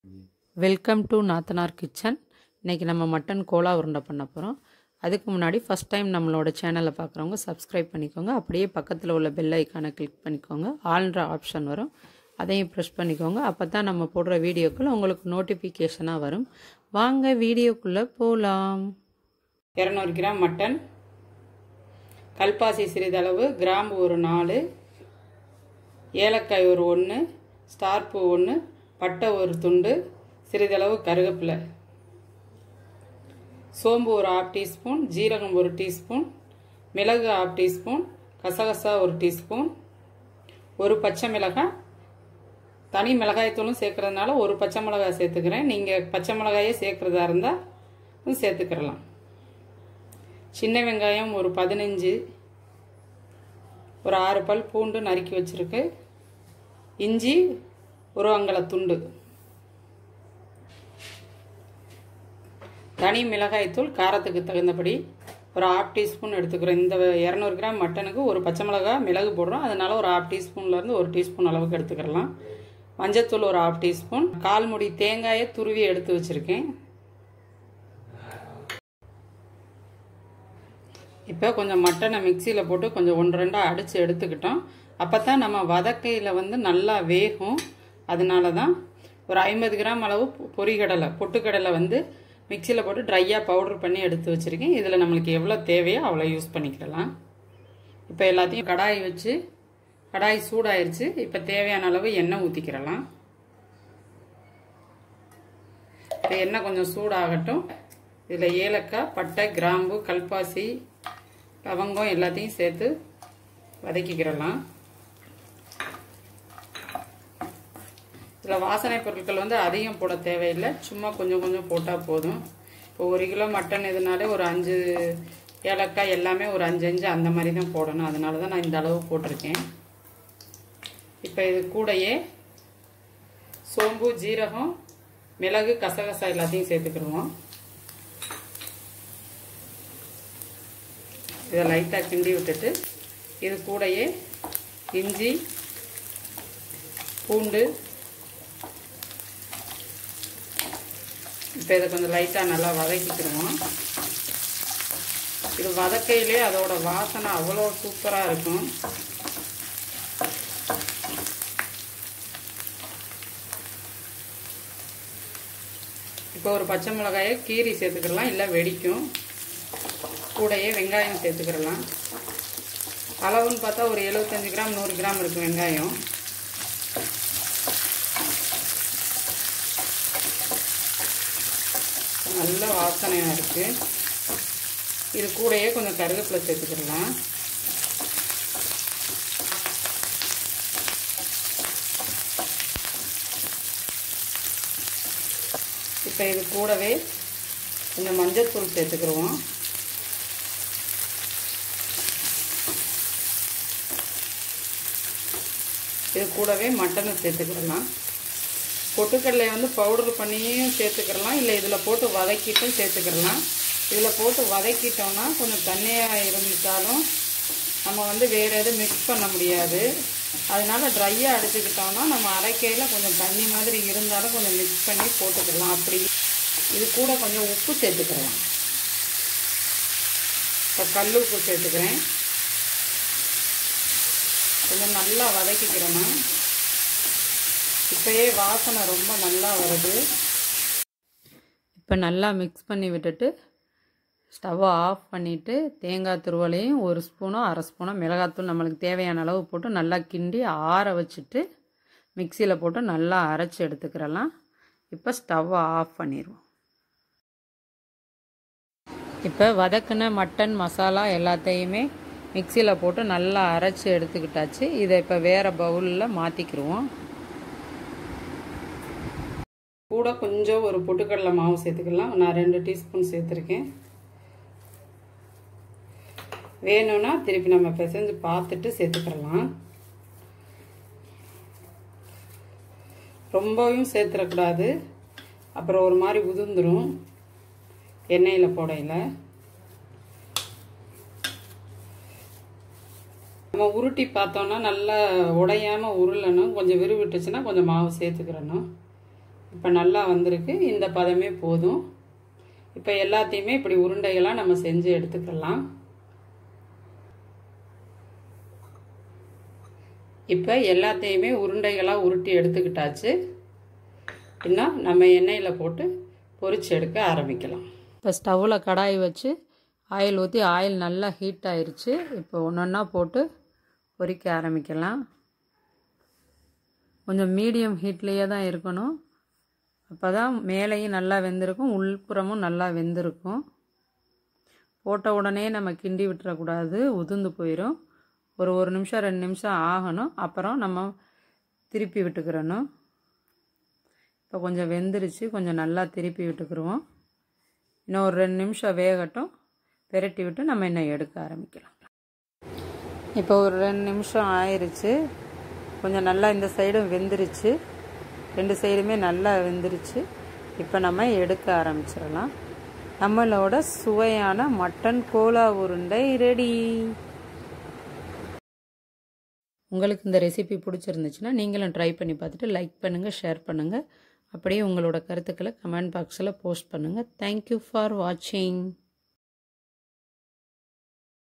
welcome to நாத்தனார் kitchen இன்றைக்கி நம்ம மட்டன் கோலா உருண்டை பண்ண போகிறோம் அதுக்கு முன்னாடி ஃபஸ்ட் டைம் நம்மளோட சேனலை பார்க்குறவங்க சப்ஸ்கிரைப் பண்ணிக்கோங்க அப்படியே பக்கத்தில் உள்ள பெல் ஐக்கானை கிளிக் பண்ணிக்கோங்க ஆல்ன்ற ஆப்ஷன் வரும் அதையும் ப்ரெஸ் பண்ணிக்கோங்க அப்போ தான் நம்ம போடுற வீடியோக்கள் உங்களுக்கு நோட்டிஃபிகேஷனாக வரும் வாங்க வீடியோக்குள்ளே போகலாம் இரநூறு கிராம் மட்டன் கல்பாசி சிறிதளவு கிராம்பு ஒரு நாலு ஏலக்காய் ஒரு ஒன்று ஸ்டார் பூ ஒன்று பட்டை ஒரு துண்டு சிறிதளவு கருவேப்பிலை சோம்பு ஒரு ஹாஃப் டீஸ்பூன் ஜீரகம் ஒரு டீஸ்பூன் மிளகு ஹாஃப் டீஸ்பூன் கசகசா ஒரு டீஸ்பூன் ஒரு பச்சை மிளகாய் தனி மிளகாய்த்தூளும் சேர்க்கறதுனால ஒரு பச்சை மிளகாய் சேர்த்துக்கிறேன் நீங்கள் பச்சை மிளகாயே சேர்க்குறதா இருந்தால் சேர்த்துக்கிறலாம் சின்ன வெங்காயம் ஒரு பதினஞ்சு ஒரு ஆறு பல் பூண்டு நறுக்கி வச்சுருக்கு இஞ்சி ஒரு அங்கல துண்டு தனி மிளகாய்த்தூள் காரத்துக்கு தகுந்தபடி ஒரு ஹாஃப் டீஸ்பூன் எடுத்துக்கிறோம் இந்த இரநூறு கிராம் மட்டனுக்கு ஒரு பச்சை மிளகாய் மிளகு போடுறோம் அதனால ஒரு ஹாஃப் டீஸ்பூன்லேருந்து ஒரு டீஸ்பூன் அளவுக்கு எடுத்துக்கிறலாம் மஞ்சத்தூள் ஒரு ஹாஃப் டீஸ்பூன் கால் முடி தேங்காயை துருவி எடுத்து வச்சுருக்கேன் இப்போ கொஞ்சம் மட்டனை மிக்சியில் போட்டு கொஞ்சம் ஒன்று ரெண்டாக அடித்து எடுத்துக்கிட்டோம் அப்போ தான் நம்ம வதக்கையில் வந்து நல்லா வேகும் அதனால தான் ஒரு ஐம்பது கிராம் அளவு பொரிகடலை பொட்டுக்கடலை வந்து மிக்சியில் போட்டு ட்ரையாக பவுடர் பண்ணி எடுத்து வச்சுருக்கேன் இதில் நம்மளுக்கு எவ்வளோ தேவையோ அவ்வளோ யூஸ் பண்ணிக்கிடலாம் இப்போ எல்லாத்தையும் கடாய் வச்சு கடாய் சூடாயிருச்சு இப்போ தேவையான அளவு எண்ணெய் ஊற்றிக்கிடலாம் இப்போ எண்ணெய் கொஞ்சம் சூடாகட்டும் இதில் ஏலக்காய் பட்டை கிராம்பு கல்பாசி லவங்கம் எல்லாத்தையும் சேர்த்து வதக்கிக்கிறலாம் இதில் வாசனை பொருட்கள் வந்து அதிகம் போட தேவையில்லை சும்மா கொஞ்சம் கொஞ்சம் போட்டால் போதும் இப்போ ஒரு கிலோ மட்டன் எதுனாலே ஒரு அஞ்சு ஏலக்காய் எல்லாமே ஒரு அஞ்சு அஞ்சு அந்த மாதிரி தான் போடணும் அதனால தான் நான் இந்த அளவு போட்டிருக்கேன் இப்போ இது கூடையே சோம்பு ஜீரகம் மிளகு கசகசா எல்லாத்தையும் சேர்த்துக்கிடுவோம் இதை லைட்டாக கிண்டி விட்டுட்டு இது கூடையே இஞ்சி பூண்டு இப்போ இதை கொஞ்சம் லைட்டாக நல்லா வதக்கிக்கிடுவோம் இது வதக்கையிலே அதோட வாசனை அவ்வளோ சூப்பராக இருக்கும் இப்போ ஒரு பச்சை மிளகாயை கீரி சேர்த்துக்கலாம் இல்லை வெடிக்கும் கூடையே வெங்காயம் சேர்த்துக்கிடலாம் அளவுன்னு பார்த்தா ஒரு எழுபத்தஞ்சு கிராம் நூறு கிராம் இருக்கும் வெங்காயம் நல்ல வாசனையாக இருக்குது இது கூடையே கொஞ்சம் கருவேப்பிலை சேர்த்துக்கிடலாம் இப்போ இது கூடவே கொஞ்சம் மஞ்சள் தூள் சேர்த்துக்கிடுவோம் இது கூடவே மட்டனை சேர்த்துக்கிடலாம் பொட்டுக்கடலை வந்து பவுடர் பண்ணியும் சேர்த்துக்கிடலாம் இல்லை இதில் போட்டு வதக்கிட்டும் சேர்த்துக்கிடலாம் இதில் போட்டு வதக்கிட்டோம்னா கொஞ்சம் தண்ணியாக இருந்துட்டாலும் நம்ம வந்து வேறு எதுவும் மிக்ஸ் பண்ண முடியாது அதனால் ட்ரையாக அடிச்சுக்கிட்டோம்னா நம்ம அரைக்கையில் கொஞ்சம் தண்ணி மாதிரி இருந்தாலும் கொஞ்சம் மிக்ஸ் பண்ணி போட்டுக்கலாம் அப்படி இது கூட கொஞ்சம் உப்பு சேர்த்துக்கலாம் இப்போ கல் உப்பு சேர்த்துக்கிறேன் கொஞ்சம் நல்லா வதக்கிக்கிறேன்னா இப்போயே வாசனை ரொம்ப நல்லா வருது இப்போ நல்லா மிக்ஸ் பண்ணி விட்டுட்டு ஸ்டவ்வை ஆஃப் பண்ணிவிட்டு தேங்காய் துருவலையும் ஒரு ஸ்பூனோ அரை ஸ்பூனோ மிளகாத்தூள் நம்மளுக்கு தேவையான அளவு போட்டு நல்லா கிண்டி ஆற வச்சுட்டு மிக்சியில் போட்டு நல்லா அரைச்சி எடுத்துக்கிறலாம் இப்போ ஸ்டவ்வை ஆஃப் பண்ணிடுவோம் இப்போ வதக்கின மட்டன் மசாலா எல்லாத்தையுமே மிக்சியில் போட்டு நல்லா அரைச்சி எடுத்துக்கிட்டாச்சு இதை இப்போ வேறு பவுலில் மாற்றிக்கிடுவோம் கூட கொஞ்சம் ஒரு பொட்டுக்கடலை மாவு சேர்த்துக்கலாம் நான் ரெண்டு டீஸ்பூன் சேர்த்துருக்கேன் வேணும்னா திருப்பி நம்ம பிசைஞ்சு பார்த்துட்டு சேர்த்துக்கிடலாம் ரொம்பவும் சேர்த்துடக்கூடாது அப்புறம் ஒரு மாதிரி உதிர்ந்துடும் எண்ணெயில் போடையில் நம்ம உருட்டி பார்த்தோன்னா நல்லா உடையாமல் உருளணும் கொஞ்சம் விறுவிட்டுச்சுன்னா கொஞ்சம் மாவு சேர்த்துக்கிறணும் இப்போ நல்லா வந்திருக்கு இந்த பதமே போதும் இப்போ எல்லாத்தையுமே இப்படி உருண்டைகளாக நம்ம செஞ்சு எடுத்துக்கலாம் இப்போ எல்லாத்தையுமே உருண்டைகளாக உருட்டி எடுத்துக்கிட்டாச்சு இன்னும் நம்ம எண்ணெயில் போட்டு பொரிச்சு எடுக்க ஆரம்பிக்கலாம் இப்போ ஸ்டவ்வில் கடாய் வச்சு ஆயில் ஊற்றி ஆயில் நல்லா ஹீட் ஆயிடுச்சு இப்போ ஒன்று ஒன்றா போட்டு பொரிக்க ஆரம்பிக்கலாம் கொஞ்சம் மீடியம் ஹீட்லேயே தான் இருக்கணும் அப்போ தான் மேலேயும் நல்லா வெந்திருக்கும் உள்புறமும் நல்லா வெந்திருக்கும் போட்ட உடனே நம்ம கிண்டி விட்டுறக்கூடாது உதிர்ந்து போயிடும் ஒரு ஒரு நிமிஷம் ரெண்டு நிமிஷம் ஆகணும் அப்புறம் நம்ம திருப்பி விட்டுக்கிறணும் இப்போ கொஞ்சம் வெந்துருச்சு கொஞ்சம் நல்லா திருப்பி விட்டுக்குருவோம் இன்னும் ஒரு ரெண்டு நிமிஷம் வேகட்டும் பெரட்டி விட்டு நம்ம இன்னும் எடுக்க ஆரம்பிக்கலாம் இப்போ ஒரு ரெண்டு நிமிஷம் ஆயிடுச்சு கொஞ்சம் நல்லா இந்த சைடும் வெந்துருச்சு ரெண்டு சைடுமே நல்லா வெந்துருச்சு இப்போ நம்ம எடுக்க ஆரம்பிச்சிடலாம் நம்மளோட சுவையான மட்டன் கோலா உருண்டை ரெடி உங்களுக்கு இந்த ரெசிபி பிடிச்சிருந்துச்சுன்னா நீங்களும் ட்ரை பண்ணி பார்த்துட்டு லைக் பண்ணுங்கள் ஷேர் பண்ணுங்கள் அப்படியே உங்களோட கருத்துக்களை கமெண்ட் பாக்ஸில் போஸ்ட் பண்ணுங்கள் தேங்க்யூ ஃபார் வாட்சிங்